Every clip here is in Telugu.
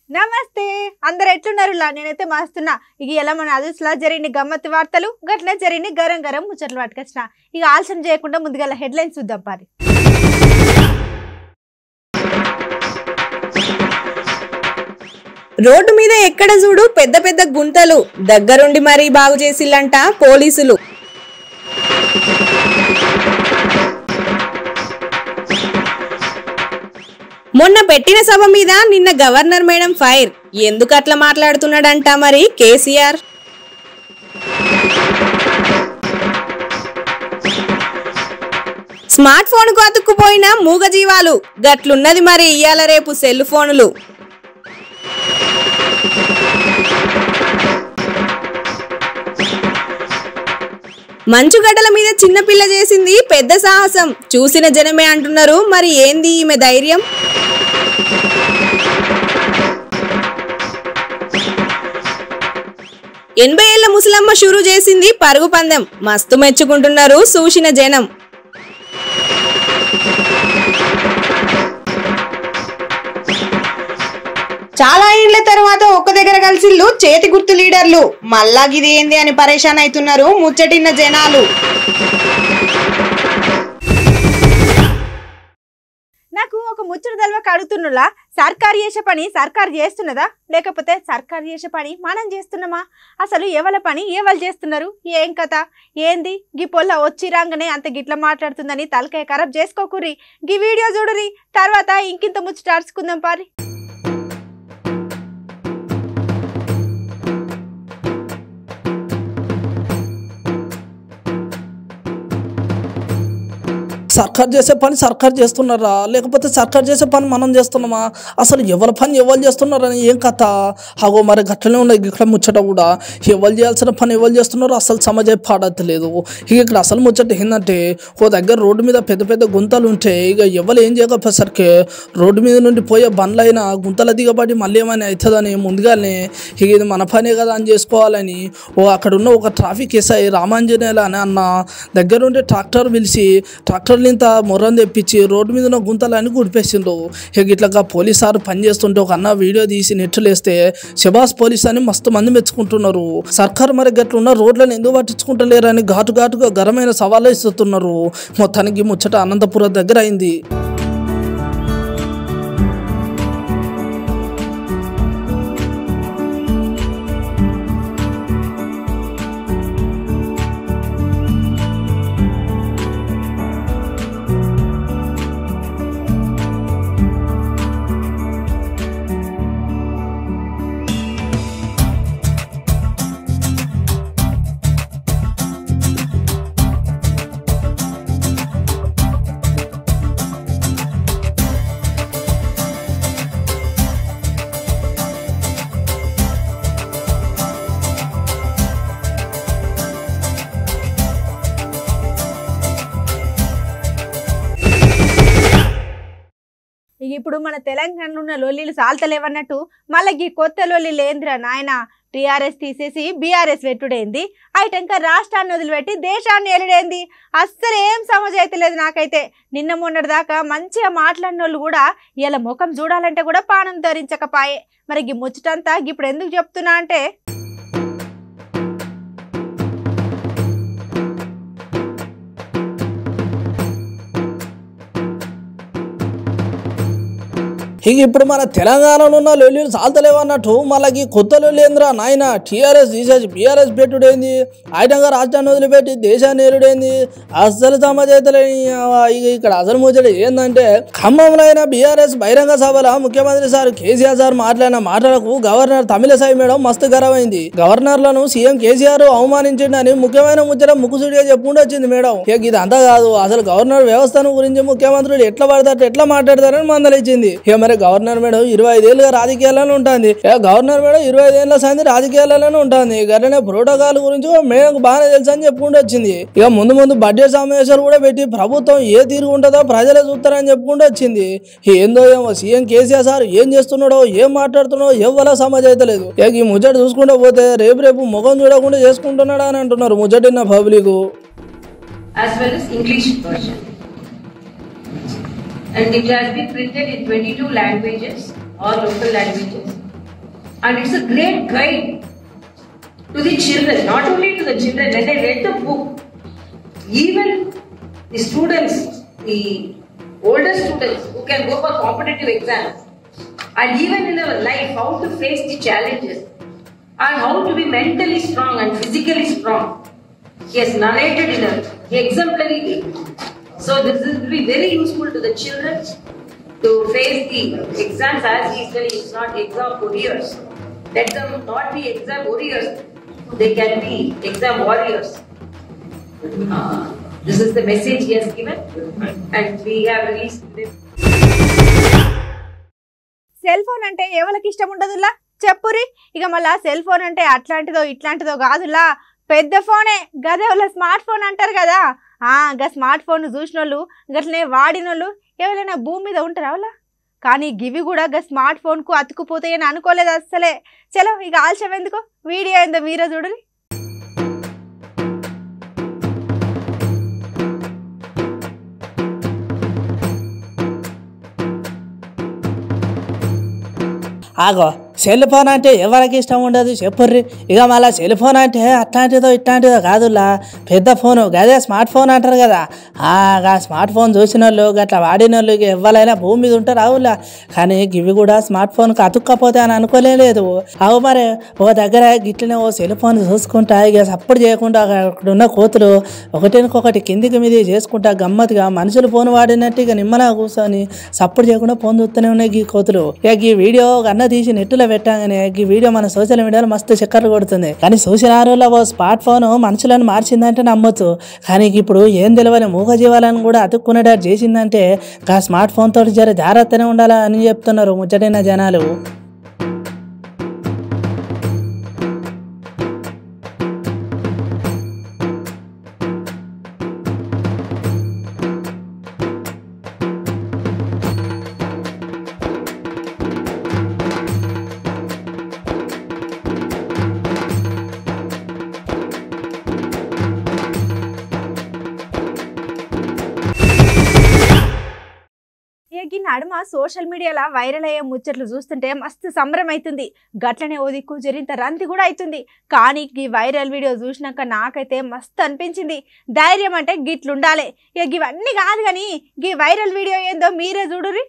నమస్తే అందరు ఎట్లున్నారు లా నేనైతే మాస్తున్నా ఇక ఎలా మన అదుసులా జరిగిన గమ్మత్తు వార్తలు గట్ల జరిగిన గరం గరం ముచ్చట్లు పట్టుకొచ్చిన ఇక ఆలస్యం చేయకుండా ముందుగా హెడ్లైన్స్ చూద్దాం పారి రోడ్డు మీద ఎక్కడ చూడు పెద్ద పెద్ద గుంతలు దగ్గరుండి మరీ బాగు చేసిల్లంట పోలీసులు మొన్న పెట్టిన సభ మీద నిన్న గవర్నర్ మేడం ఫైర్ ఎందుకు అట్లా మాట్లాడుతున్నాడంట మరి కేసీఆర్ స్మార్ట్ ఫోన్ కు అతుక్కుపోయిన మూగజీవాలు గట్లున్నది మరి ఇయ్యాల రేపు సెల్ ఫోనులు మంచుగడ్డల మీద చిన్నపిల్ల చేసింది పెద్ద సాహసం చూసిన జనమే అంటున్నారు మరి ఏంది ఈమె ధైర్యం ఎనభై ఏళ్ల ముసలమ్మ షురు చేసింది పరుగు పందెం మస్తు మెచ్చుకుంటున్నారు చూసిన జనం చాలా ఏళ్ల తర్వాత ఒక్క దగ్గర కలిసిల్లు చేతి గుర్తు లీడర్లు మళ్ళా గిది ఏంది అని పరేషాన్ అవుతున్నారు ముచ్చటిన్న జనాలు నాకు ఒక ముచ్చట తెలవక అడుగుతున్నలా సర్కారు చేసే పని సర్కారు చేస్తున్నదా లేకపోతే సర్కారు చేసే పని మనం చేస్తున్నామా అసలు ఎవల పని ఎవరు చేస్తున్నారు ఏం కథ ఏంది గీ పొల్ల వచ్చి రాగానే అంత గిట్ల మాట్లాడుతుందని తలకాయ ఖరాబ్ చేసుకోకుర్రి గీ వీడియో చూడురి తర్వాత ఇంకింత ముచ్చట అరుచుకుందాం పారి సర్కార్ చేసే పని సర్కార్ చేస్తున్నారా లేకపోతే సర్కార్ చేసే పని మనం చేస్తున్నామా అసలు ఎవరి పని ఎవరు చేస్తున్నారని ఏం కథ అగో మరి గట్లనే ఉన్నాయి ఇక్కడ ముచ్చట కూడా ఎవరు చేయాల్సిన పని ఎవరు చేస్తున్నారో అసలు సమాజ పాడట్లేదు ఇక ఇక్కడ అసలు ముచ్చట ఏంటంటే ఓ దగ్గర రోడ్డు మీద పెద్ద పెద్ద గుంతలు ఉంటాయి ఇక ఎవరు ఏం చేయకపోయేసరికి రోడ్డు మీద నుండి పోయే బండ్లైనా గుంతల దిగబడి మళ్ళీ ఏమైనా అవుతుందని ముందుగానే ఇక ఇది మన పనే కదా అని చేసుకోవాలని ఓ అక్కడ ఉన్న ఒక ట్రాఫిక్ ఎస్ఐ రామాంజనేయులు అని అన్న దగ్గరుండి ట్రాక్టర్ పిలిచి ట్రాక్టర్లు ఇంత మొర్రం తెప్పించి రోడ్డు మీద ఉన్న గుంతలన్నీ గుడిపేసిండ్రు ఇక ఇట్లాగా పోలీస్ సార్ పని చేస్తుంటే ఒక అన్న వీడియో తీసి నెట్లు వేస్తే శబాస్ పోలీస్ అని మస్తు మంది మెచ్చుకుంటున్నారు సర్కార్ మరి గట్లున్న రోడ్లను ఎందుకు పట్టించుకుంటలేరు అని ఘాటు ఘాటుగా ఘనమైన సవాళ్ళు ఇస్తున్నారు మొత్తానికి ముచ్చట అనంతపురం దగ్గర అయింది ఇక ఇప్పుడు మన తెలంగాణలో ఉన్న లొల్లీలు సాల్తలేవన్నట్టు మళ్ళీ ఈ కొత్త లొల్లి ఏంద్రా నాయన టీఆర్ఎస్ తీసేసి బీఆర్ఎస్ పెట్టుడేంది అయిటంక రాష్ట్రాన్ని వదిలిపెట్టి దేశాన్ని ఎలుడేంది అస్సలు ఏం సమజ్ అవుతలేదు నాకైతే నిన్న మొన్నటి దాకా మంచిగా మాట్లాడిన వాళ్ళు కూడా ఇలా ముఖం చూడాలంటే కూడా పానం ధరించకపాయే మరి ఈ ముచ్చటంతా ఇప్పుడు ఎందుకు చెప్తున్నా అంటే ఇక ఇప్పుడు మన తెలంగాణలో ఉన్న లొల్లీలు సాల్తలేవన్నట్టు మళ్ళీ కొత్త లొల్లి ఏందిరా నాయన టీఆర్ఎస్ తీసేసి బీఆర్ఎస్ పెట్టుడేంది ఆయనంగా రాష్ట్రాన్ని వదిలిపెట్టి దేశాన్ని ఏలుడేంది అస్సలు సమాజతలేని ఇక ఇక్కడ అసలు ముచ్చట ఏంటంటే ఖమ్మంలో అయిన బీఆర్ఎస్ బహిరంగ సభలో ముఖ్యమంత్రి సార్ కేసీఆర్ సార్ మాట్లాడిన మాటలకు గవర్నర్ తమిళసాయి మేడం మస్తు గర్వమైంది గవర్నర్లను సీఎం కేసీఆర్ అవమానించిండని ముఖ్యమైన ముచ్చట ముక్కుసుడిగా చెప్పుకుంటూ వచ్చింది మేడం ఇక ఇది అంతా కాదు అసలు గవర్నర్ వ్యవస్థను గురించి ముఖ్యమంత్రులు ఎట్లా పడతారు ఎట్లా మాట్లాడతారని మందలిచ్చింది ఇక మరి గవర్నర్ మేడం ఇరవై ఐదేళ్ళుగా రాజకీయాల్లోనే ఉంటుంది ఇక గవర్నర్ మేడం ఇరవై ఐదేళ్ల సంది రాజకీయాలలోనే ఉంటుంది గట్లనే ప్రోటోకాల్ గురించి మేడం బాగానే తెలుసు అని చెప్పుకుంటూ వచ్చింది ఇక ముందు ముందు బడ్జెట్ సమావేశాలు కూడా పెట్టి ప్రభుత్వం ఏ తీరు ఉంటుందో ప్రజలే చూస్తారని చెప్పుకుంటూ వచ్చింది ఏందో ఏమో సీఎం కేసీఆర్ సార్ ఏం చేస్తున్నాడో ఏం మాట్లాడుతున్నాడో ఎవరో సమాజ్ అయితే లేదు ఇక ఈ ముచ్చట చూసుకుంటూ పోతే రేపు రేపు ముఖం చూడకుండా చేసుకుంటున్నాడా అని అంటున్నారు ముచ్చటిన్న public as well as English version. And it has been printed in 22 languages, all local languages. And it's a great guide to the children, not only to the children. When they read the book, even the students, the older students who can go for competitive exams, and even in our life, how to face the challenges, and how to be mentally strong and physically strong. He has narrated in a exemplary way. So this will be very useful to the children to face the exams as he is telling it's not exam warriors. Let them not be exam warriors, they can be exam warriors. Uh, this is the message he has given, and we have released this. Cell phone అంటే ఎవరికి ఇష్టం ఉండదులా చెప్పురి ఇక మళ్ళా సెల్ ఫోన్ అంటే అట్లాంటిదో ఇట్లాంటిదో కాదులా పెద్ద ఫోనే గదే వాళ్ళ స్మార్ట్ ఫోన్ అంటారు కదా ఆ గా స్మార్ట్ ఫోన్ చూసినోళ్ళు గట్లనే వాడినోళ్ళు ఎవరైనా భూమి మీద ఉంటారా వాళ్ళ కానీ గివి కూడా గా స్మార్ట్ ఫోన్కు అతుకుపోతాయని అనుకోలేదు అస్సలే చలో ఇక ఆలస్యం ఎందుకు వీడియో ఏందో మీరే చూడరి ఆగో సెల్ ఫోన్ అంటే ఎవరికి ఇష్టం ఉండదు చెప్పుర్రి ఇక మళ్ళీ సెల్ ఫోన్ అంటే అట్లాంటిదో ఇట్లాంటిదో కాదులా పెద్ద ఫోను గదే స్మార్ట్ ఫోన్ అంటారు కదా ఆ గా స్మార్ట్ ఫోన్ చూసిన వాళ్ళు గట్లా వాడిన వాళ్ళు ఇక ఎవరైనా భూమి మీద ఉంటారు అవులా కానీ ఇవి కూడా స్మార్ట్ ఫోన్కి అతుక్కపోతే అని అనుకోలేదు అవు మరి ఓ దగ్గర గిట్లనే ఓ సెల్ ఫోన్ చూసుకుంటా ఇక సప్పుడు చేయకుండా అక్కడ ఉన్న కోతులు ఒకటినకొకటి కిందికి మీది చేసుకుంటా గమ్మత్తుగా మనుషులు ఫోన్ వాడినట్టు ఇక నిమ్మలా కూర్చొని సప్పుడు చేయకుండా ఫోన్ చూస్తూనే ఉన్నాయి ఈ కోతులు ఇక ఈ వీడియో అన్న తీసి నెట్లో పెట్టగానే ఈ వీడియో మన సోషల్ మీడియాలో మస్తు చక్కర్లు కొడుతుంది కానీ చూసిన రోజుల్లో ఓ స్మార్ట్ ఫోన్ మనుషులను మార్చిందంటే నమ్మొచ్చు కానీ ఇప్పుడు ఏం తెలియని మూగజీవాలను కూడా అతుక్కునేటట్టు చేసిందంటే ఆ స్మార్ట్ ఫోన్ తోటి జర జాగ్రత్తనే ఉండాలా అని చెప్తున్నారు ముచ్చటైన జనాలు ఇక ఈ నడుమ సోషల్ మీడియాలో వైరల్ అయ్యే ముచ్చట్లు చూస్తుంటే మస్తు సంబరం అవుతుంది గట్లనే ఓ దిక్కు జరింత రంతి కూడా అవుతుంది కానీ ఈ వైరల్ వీడియో చూసినాక నాకైతే మస్తు అనిపించింది ధైర్యం అంటే గిట్లుండాలి ఇక ఇవన్నీ కాదు కానీ ఈ వైరల్ వీడియో ఏందో మీరే చూడురి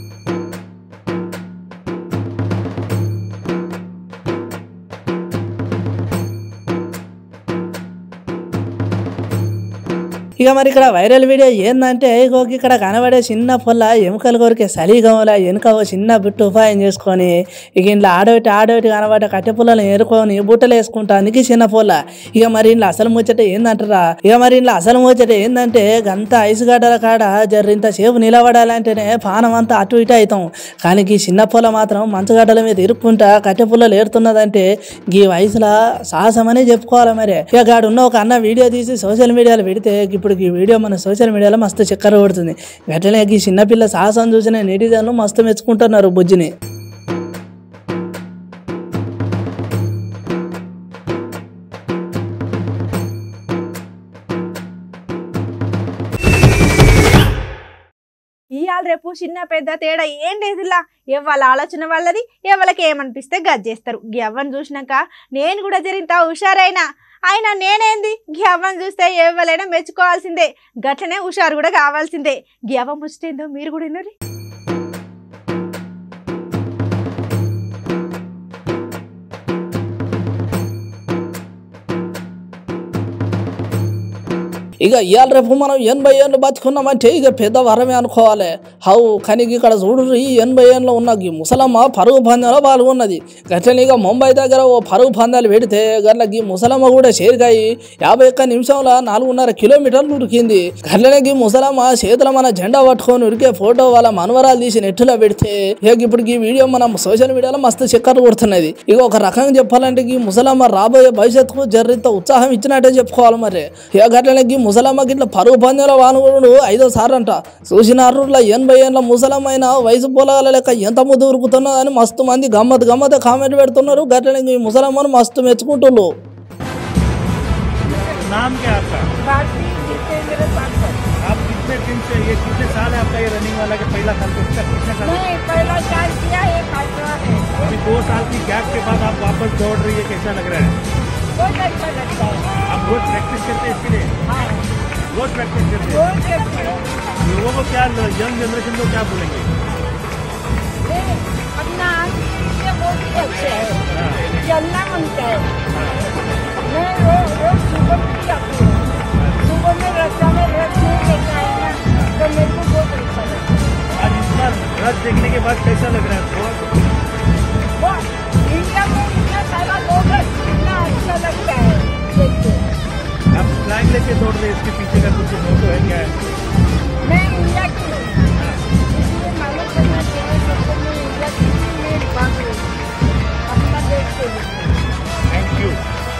ఇక మరి ఇక్కడ వైరల్ వీడియో ఏందంటే ఇగో ఇక్కడ కనబడే చిన్న పొల్ల ఎముకల కొరికే సలిగంలా వెనుక ఓ చిన్న బిట్టు ఉపాయం చేసుకొని ఇక ఇంట్లో ఆడోటి ఆడోటి కనబడే కట్టె పుల్లలు ఏరుకొని బుట్టలు వేసుకుంటానికి చిన్న పొల్ల ఇక మరి ఇంట్లో అసలు ముచ్చట ఏందంటారా ఇక మరి ఇంట్లో అసలు ముచ్చట ఏందంటే గంత ఐసు గడ్డల కాడ జర్రింత సేపు నిలబడాలంటేనే పానం అంతా అటు ఇటు అవుతాం కానీ ఈ చిన్న పొల మాత్రం మంచుగడ్డల మీద ఇరుక్కుంటా కట్టె పుల్లలు ఏరుతున్నదంటే ఈ వయసులో సాహసమనే చెప్పుకోవాలి మరి ఇక గాడు ఉన్న ఒక అన్న వీడియో తీసి సోషల్ మీడియాలో పెడితే ఇప్పుడు ఈ వీడియో మన సోషల్ మీడియాలో మస్తు చక్కర కొడుతుంది గట్లనే ఈ చిన్నపిల్ల సాహసం చూసిన నెటిజన్లు మస్తు మెచ్చుకుంటున్నారు బుజ్జిని ఇవాళ రేపు చిన్న పెద్ద తేడా ఏం లేదులా ఎవరి ఆలోచన వాళ్ళది ఎవరికి ఏమనిపిస్తే గది చేస్తారు గవ్వని చూసినాక నేను కూడా జరింత హుషారైనా అయినా నేనేంది గవ్వని చూస్తే ఎవరైనా మెచ్చుకోవాల్సిందే గట్లనే హుషారు కూడా కావాల్సిందే గవ్వ ముచ్చటేందో మీరు కూడా విన్నరి ఇక ఇవాళ రేపు మనం ఎనభై ఏళ్ళు బతుకున్నామంటే ఇక పెద్ద వరమే అనుకోవాలి హౌ కానీ ఇక్కడ చూడు ఈ ఎనభై ఏళ్ళలో ఉన్న ఈ ముసలమ్మ పరుగు పందెంలో పాల్గొన్నది గట్లనే ఇక ముంబై దగ్గర ఓ పరుగు పందాలు పెడితే గట్ల ఈ ముసలమ్మ కూడా చేరికాయి యాభై ఒక్క నిమిషంలో నాలుగున్నర కిలోమీటర్లు ఉరికింది గట్లనే ఈ ముసలమ్మ చేతుల మన జెండా పట్టుకొని ఉరికే ఫోటో వాళ్ళ మనవరాలు తీసి నెట్టులో పెడితే ఇక ఇప్పుడు ఈ వీడియో మనం సోషల్ మీడియాలో మస్తు చక్కర్లు కొడుతున్నది ఇక ఒక రకంగా చెప్పాలంటే ఈ ముసలమ్మ రాబోయే భవిష్యత్తుకు జర్రింత ఉత్సాహం ఇచ్చినట్టే చెప్పుకోవాలి మరి ఇక గట్లనే ఈ ముసలమ్మకి ఇట్లా పరుగు పందెల వానుగుడు ఐదో సార్ అంట చూసినారు ఇట్లా ఎనభై ఏళ్ళ ముసలమ్మ అయినా వయసు పొలగల లెక్క ఎంత ముద్దు ఉరుకుతున్నదని మస్తు మంది గమ్మత్ గమ్మత్ కామెంట్ పెడుతున్నారు గట్లనే ఈ ముసలమ్మను మస్తు మెచ్చుకుంటున్నారు नाम क्या है आपका आप कितने कितने दिन से ये कितने साल है आपका ये रनिंग वाला के पहला साल को कितना कितने साल नहीं पहला साल किया एक आठवां है अभी दो साल की गैप के बाद आप वापस दौड़ रही है कैसा लग रहा है बहुत अच्छा लगता है आप रोज प्रैक्टिस करते हैं इसके लिए हाँ रोज प्रैक्टिस करते हैं रोज करते हैं लोगों को क्या यंग जनरेशन को क्या बोलेंगे नहीं, अपना ये बहुत ही अच्छा है चलना मनता है मैं रोज रोज सुबह भी जाती हूँ सुबह में रास्ता में रस नहीं लेके आए ना तो मेरे को बहुत अच्छा लगता है आज इस बार रथ देखने के बाद कैसा लग रहा है आपको वो इंडिया में इतना सारा लोग है कितना अच्छा लगता है देख के आप फ्लैग लेके दौड़ रहे हैं इसके पीछे का कुछ मोटो है क्या है मैं इंडिया की हूँ इसलिए मालूम करना चाहिए सबको मैं इंडिया की हूँ, मैं भाग रही हूँ अपना देश के लिए थैंक यू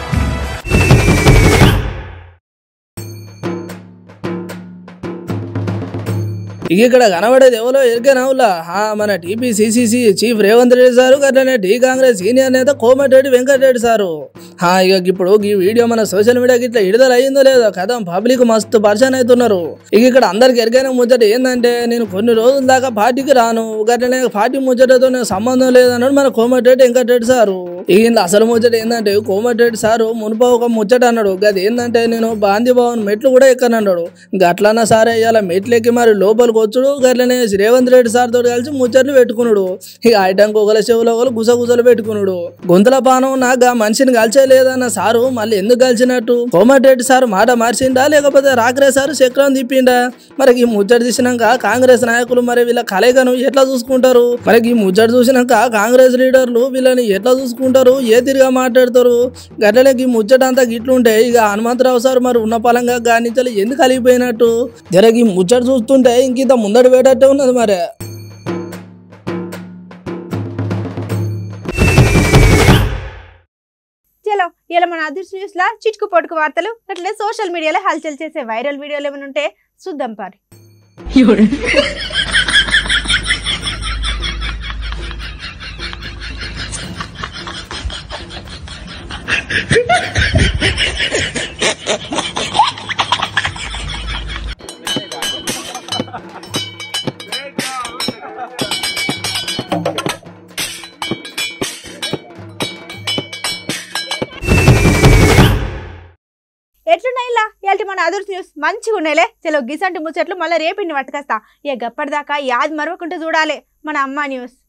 ఇక ఇక్కడ కనబడేది ఎవరో ఎరికేనవులా మన TPCCC chief Revanth Reddy sir అట్లనే టీ కాంగ్రెస్ సీనియర్ నేత కోమటిరెడ్డి వెంకటరెడ్డి సారు హా, ఇక ఇప్పుడు ఈ వీడియో మన సోషల్ మీడియాకి ఇట్లా విడుదల అయ్యిందో లేదో కదా పబ్లిక్ మస్తు పరిచయం అవుతున్నారు ఇక ఇక్కడ అందరికి ఎరికైన ముచ్చట ఏంటంటే నేను కొన్ని రోజుల దాకా పార్టీకి రాను గట్లనే పార్టీ ముచ్చటతో నాకు సంబంధం లేదన్నాడు మన కోమటిరెడ్డి వెంకటరెడ్డి సారు ఇక ఇందులో అసలు ముచ్చట ఏంటంటే కోమటిరెడ్డి సారు మునుపు ఒక ముచ్చట అన్నాడు గది ఏంటంటే నేను బాంధీ భవన్ మెట్లు కూడా ఎక్కనన్నాడు గట్లన్నా సరే ఇవాళ మెట్లు ఎక్కి మరి లోపలికి వచ్చుడు గట్లనే రేవంత్ రెడ్డి సార్ తోటి కలిసి ముచ్చట్లు పెట్టుకున్నాడు ఇక ఐటంకి ఒకల చెవులో ఒకరు గుసగుసలు పెట్టుకున్నాడు గొంతుల పానం నాకు ఆ మనిషిని కలిసేలేదన్న సారు మళ్ళీ ఎందుకు కలిసినట్టు కోమటిరెడ్డి సార్ మాట మార్చిండా లేకపోతే రాకరే సారు చక్రం తిప్పిండా మరి ఈ ముచ్చట తీసినాక కాంగ్రెస్ నాయకులు మరి వీళ్ళ కలయికను ఎట్లా చూసుకుంటారు మరి ఈ ముచ్చట చూసినాక కాంగ్రెస్ లీడర్లు వీళ్ళని ఎట్లా చూసుకుంటారు ఏ తిరిగా మాట్లాడతారు గట్లనే ఈ ముచ్చట అంతా గిట్లుంటే ఇక హనుమంతరావు సార్ మరి ఉన్న పలంగా గానించాలి ఎందుకు కలిగిపోయినట్టు జర ఈ ముచ్చట చూస్తుంటే ఇంకింత ముందడు పోయేటట్టే ఉన్నది మరి చలో ఇలా మన అదృష్ట న్యూస్ లా చిటుకు పొడుకు వార్తలు అట్లే సోషల్ మీడియాలో హల్చల్ చేసే వైరల్ వీడియోలు ఏమైనా ఉంటే చూద్దాం పారి ఎట్లున్నాయి ఇలా ఇలాంటి మన అదృష్ట న్యూస్ మంచిగా ఉన్నాయిలే చలో గిసంటి ముచ్చట్లు మళ్ళీ రేపిండి పట్టుకొస్తా ఇక గప్పటిదాకా యాద్ మరవకుంటే చూడాలి మన అమ్మ న్యూస్